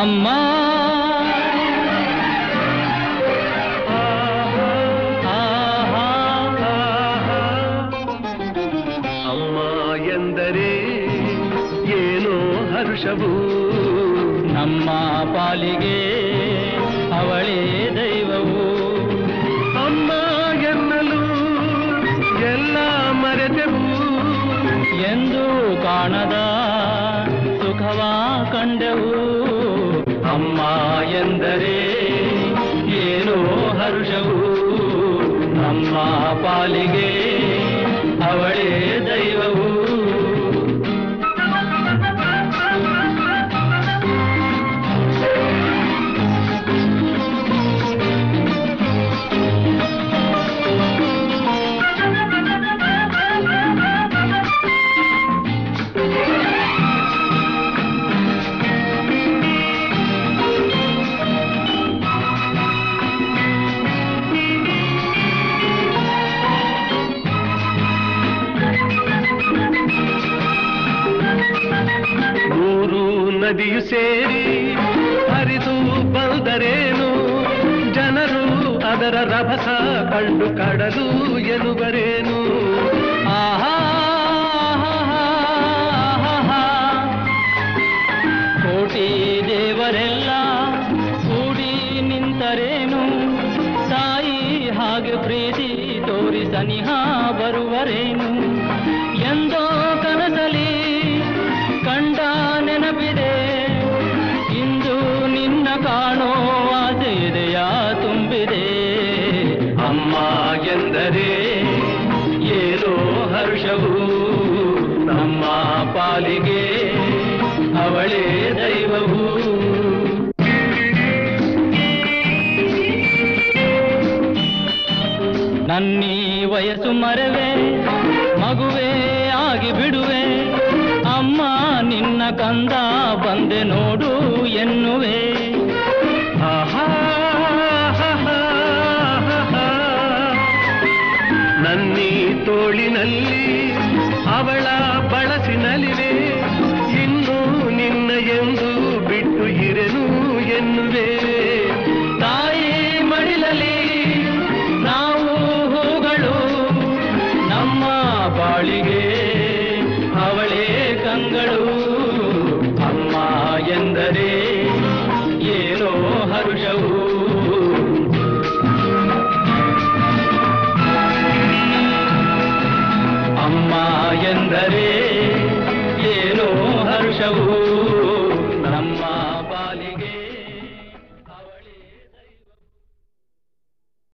ಅಮ್ಮ ಆಹಾ, ಅಮ್ಮ ಎಂದರೆ ಏನೋ ಹರ್ಷವು ನಮ್ಮ ಪಾಲಿಗೆ ಅವಳೇ ದೈವವು ಅಮ್ಮ ಎನ್ನಲು ಎಲ್ಲ ಮರೆತೆವು ಎಂದು ಕಾಣದ ಸುಖವ ಕಂಡೆವು ಅಮ್ಮ ಎಂದರೆ ಏನೋ ಹರ್ಷವು ನಮ್ಮ ಪಾಲಿಗೆ ಅವಳೇ ದೈವವು ಮೂರು ನದಿಯು ಸೇರಿ ಹರಿದು ಬಂದರೇನು ಜನರು ಅದರ ರಭಸ ಕಂಡು ಕಡಲು ಎನ್ನುವರೇನು ಆಹಾ ಕೋಟಿ ದೇವರೆಲ್ಲ ಕೂಡಿ ನಿಂತರೇನು ತಾಯಿ ಹಾಗೆ ಪ್ರೀತಿ ತೋರಿ ಸನಿಹ ಬರುವರೇನು ಎಂದೋ ಕನಸಲಿ ಕಂಡ ನೆನಪಿದೆ ಇಂದು ನಿನ್ನ ಕಾಣೋ ಆಸೆ ಇದೆಯ ತುಂಬಿದೆ ಅಮ್ಮ ಎಂದರೆ ಏನೋ ಹರ್ಷವು ನಮ್ಮ ಪಾಲಿಗೆ ಅವಳೇ ದೈವವು ನನ್ನೀ ವಯಸ್ಸು ಮರವೆ ಮಗುವೇ ಆಗಿ ಬಿಡುವೆ ಅಮ್ಮ ನಿನ್ನ ಕಂದ ಬಂದೆ ನೋಡು ಎನ್ನುವೆ ಆಹಾ ನನ್ನೀ ತೋಳಿನಲ್ಲಿ ಅವಳ ಬಳಸಿನಲಿವೆ ಇನ್ನು ನಿನ್ನ ಎಂದು ಬಿಟ್ಟು ಇರೆನು ಎನ್ನುವೆ ತಾಯಿ ಮಡಿಲಲಿ ನಾವು ಹೂಗಳು ನಮ್ಮ ಬಾಳಿಗೆ ಅವಳೇ ಕಂಗಳು ಅಮ್ಮ ಎಂದರೆ ಏನೋ ಹರುಷವು ಅಮ್ಮ ಎಂದರೆ